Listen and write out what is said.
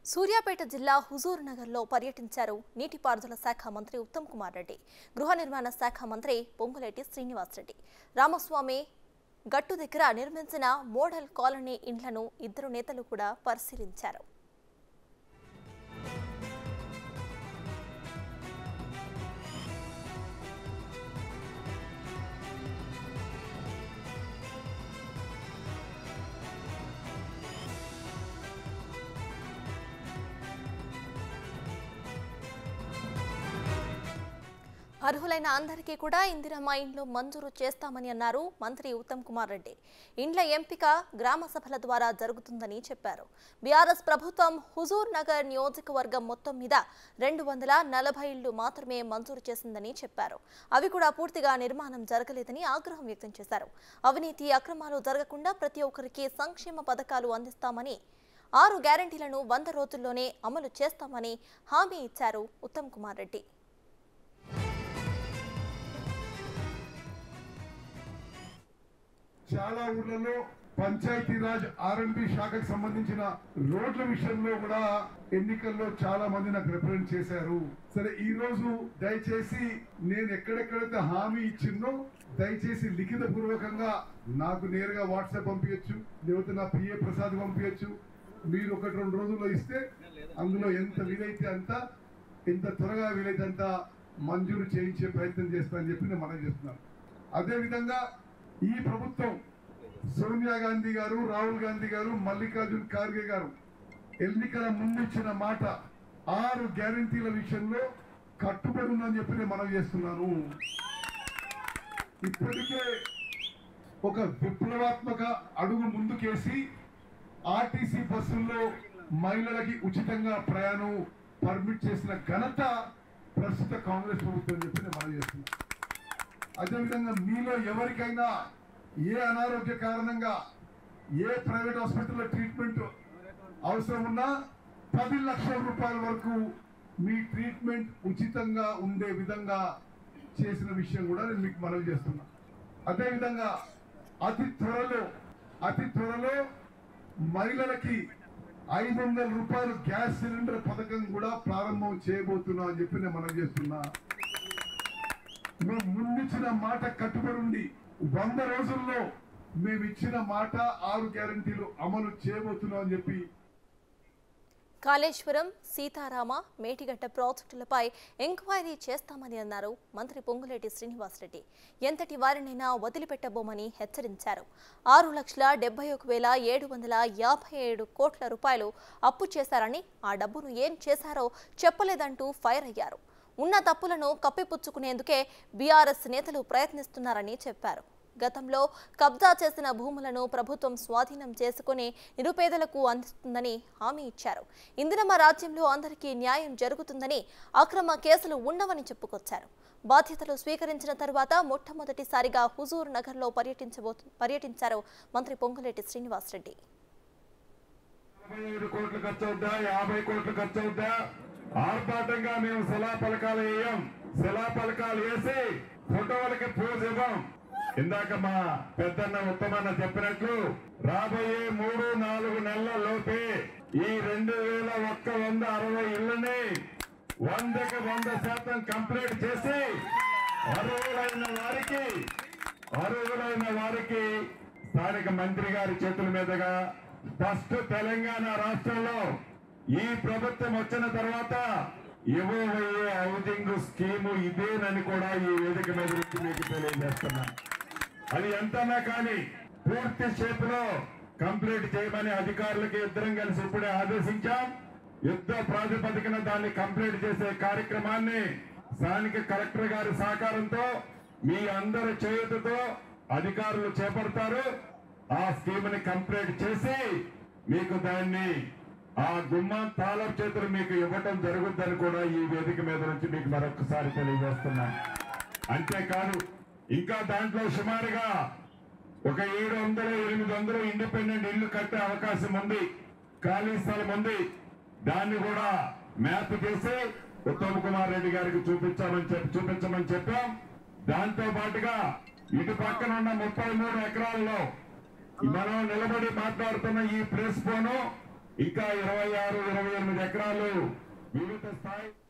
సూర్యాపేట జిల్లా హుజూర్ నగర్లో పర్యటించారు నీటిపారుదల శాఖ మంత్రి ఉత్తమ్ కుమార్ రెడ్డి గృహ నిర్మాణ శాఖ మంత్రి పొంగులేటి శ్రీనివాసరెడ్డి రామస్వామి గట్టు దగ్గర నిర్మించిన మోడల్ కాలనీ ఇండ్లను ఇద్దరు నేతలు కూడా పరిశీలించారు అర్హులైన అందరికీ కూడా ఇందిరమ్మ ఇండ్లు మంజూరు చేస్తామని అన్నారు మంత్రి ఉత్తమ్ కుమార్ రెడ్డి ఇండ్ల ఎంపిక గ్రామ సభల ద్వారా జరుగుతుందని చెప్పారు బీఆర్ఎస్ ప్రభుత్వం హుజూర్ నగర్ నియోజకవర్గం మొత్తం మీద రెండు వందల నలభై ఇళ్లు మాత్రమే మంజూరు చేసిందని చెప్పారు అవి కూడా పూర్తిగా నిర్మాణం జరగలేదని ఆగ్రహం వ్యక్తం చేశారు అవినీతి అక్రమాలు జరగకుండా ప్రతి ఒక్కరికి సంక్షేమ పథకాలు అందిస్తామని ఆరు గ్యారంటీలను వంద రోజుల్లోనే అమలు చేస్తామని హామీ ఇచ్చారు ఉత్తమ్ కుమార్ రెడ్డి చాలా ఊర్లలో పంచాయతీరాజ్ ఆర్ఎంపీ శాఖకు సంబంధించిన రోడ్ల విషయంలో కూడా ఎన్నికల్లో చాలా మంది నాకు రిప్రజెంట్ చేశారు సరే ఈ రోజు దయచేసి నేను ఎక్కడెక్కడైతే హామీ ఇచ్చిందో దయచేసి లిఖిత పూర్వకంగా నాకు నేరుగా వాట్సాప్ పంపించచ్చు లేకపోతే నా పిఏ ప్రసాద్ పంపించచ్చు మీరు ఒకటి రెండు రోజుల్లో ఇస్తే అందులో ఎంత వీలైతే అంత ఎంత త్వరగా వీలైతే అంత మంజూరు చేయించే ప్రయత్నం చేస్తానని చెప్పి నేను మనం చేస్తున్నాను అదే విధంగా ఈ ప్రభుత్వం సోనియా గాంధీ గారు రాహుల్ గాంధీ గారు మల్లికార్జున్ ఖార్గే గారు ఎన్నికల ముందు ఇచ్చిన మాట ఆరు గ్యారంటీల విషయంలో కట్టుబడి ఉందని చెప్పి నేను మనం చేస్తున్నాను ఇప్పటికే ఒక విప్లవాత్మక అడుగు ముందుకేసి ఆర్టీసీ బస్సుల్లో మహిళలకి ఉచితంగా ప్రయాణం పర్మిట్ చేసిన ఘనత ప్రస్తుత కాంగ్రెస్ ప్రభుత్వం చెప్పి నేను మనం చేస్తున్నాను అదేవిధంగా మీలో ఎవరికైనా ఏ అనారోగ్య కారణంగా ఏ ప్రైవేట్ హాస్పిటల్లో ట్రీట్మెంట్ అవసరం ఉన్నా పది లక్షల రూపాయల వరకు మీ ట్రీట్మెంట్ ఉచితంగా ఉండే విధంగా చేసిన విషయం కూడా నేను మీకు మనవి చేస్తున్నా అదేవిధంగా అతి త్వరలో అతి త్వరలో మహిళలకి ఐదు వందల రూపాయలు గ్యాస్ సిలిండర్ పథకం కూడా ప్రారంభం చేయబోతున్నా అని చెప్పి నేను మనవి చేస్తున్నా మేము ముందిచ్చిన మాట కట్టుబడి ఉండి వంద రోజుల్లో మేము ఇచ్చిన మాట ఆరు గ్యారంటీలు అమలు చేయబోతున్నాం అని చెప్పి కాళేశ్వరం సీతారామ మేటిగడ్డ ప్రాజెక్టులపై ఎంక్వైరీ చేస్తామని అన్నారు మంత్రి పొంగులేటి శ్రీనివాసరెడ్డి ఎంతటి వారినైనా వదిలిపెట్టబోమని హెచ్చరించారు ఆరు లక్షల డెబ్బై ఒక వేల ఏడు వందల యాభై ఏడు కోట్ల రూపాయలు అప్పు చేశారని ఆ డబ్బును ఏం చేశారో చెప్పలేదంటూ ఫైర్ అయ్యారు ఉన్న తప్పులను కప్పిపుచ్చుకునేందుకే బీఆర్ఎస్ నేతలు ప్రయత్నిస్తున్నారని చెప్పారు గతంలో కబ్జా చేసిన భూములను ప్రభుత్వం స్వాధీనం చేసుకుని నిరుపేదలకు అందిస్తుందని హామీ ఇచ్చారు ఇందిరమ్మ రాజ్యంలో అందరికీ న్యాయం జరుగుతుందని అక్రమ కేసులు ఉండవని చెప్పుకొచ్చారు బాధ్యతలు స్వీకరించిన తరువాత మొట్టమొదటిసారిగా హుజూర్ నగర్లో పర్యటించబో పర్యటించారు మంత్రి పొంగులేటి శ్రీనివాసరెడ్డి నలభై ఏడు కోట్లు ఖర్చు అవుద్దా యాభై కోట్లు ఖర్చు అవుద్దా ఆర్భాటంగా మేము శిలా పలకాలు వేయం శిలా పలకాలు వేసి ఫోటోలకి పూజ ఇవ్వం ఇందాక మా పెద్దన్న ఉత్తమన్న చెప్పినట్లు రాబోయే మూడు నాలుగు నెలల లోపే ఈ రెండు వేల ఒక్క వంద అరవై ఇళ్ళని వందకి వంద శాతం కంప్లీట్ చేసి అర్హులైన వారికి అర్హులైన వారికి స్థానిక మంత్రి గారి చేతుల మీదుగా ఫస్ట్ తెలంగాణ రాష్ట్రంలో ఈ ప్రభుత్వం వచ్చిన తర్వాత ఇవ్వబోయే హౌసింగ్ స్కీము ఇదేనని కూడా ఈ వేదిక మీద నుంచి మీకు తెలియజేస్తున్నా అది ఎంతన్నా కానీ పూర్తి షేప్ లో కంప్లీట్ చేయమని అధికారులకి ఇద్దరం కలిసి ఇప్పుడే ఆదేశించాం యుద్ధ ప్రాతిపదికన దాన్ని కంప్లీట్ చేసే కార్యక్రమాన్ని స్థానిక కలెక్టర్ గారి సహకారంతో మీ అందరి చేయుతతో అధికారులు చేపడతారు ఆ స్కీమ్ ని కంప్లీట్ చేసి మీకు దాన్ని ఆ గుమ్మం తాళం చేతులు మీకు ఇవ్వటం జరుగుద్దని కూడా ఈ వేదిక మీద నుంచి మీకు మరొకసారి తెలియజేస్తున్నాను అంతేకాదు ఇంకా దాంట్లో సుమారుగా ఒక ఏడు వందలు ఎనిమిది వందలు ఇండిపెండెంట్ ఇల్లు కట్టే అవకాశం ఉంది ఖాళీ స్థలం ఉంది దాన్ని కూడా మ్యాప్ చేసి ఉత్తమ్ కుమార్ రెడ్డి గారికి చూపించామని చెప్పి చూపించమని చెప్పాం దాంతో పాటుగా ఇటు పక్కన ఉన్న ముప్పై మూడు ఎకరాల్లో మనం నిలబడి మాట్లాడుతున్న ఈ ప్రెస్ ఫోను ఇంకా ఇరవై ఆరు ఇరవై ఎనిమిది ఎకరాలు వివిధ స్థాయి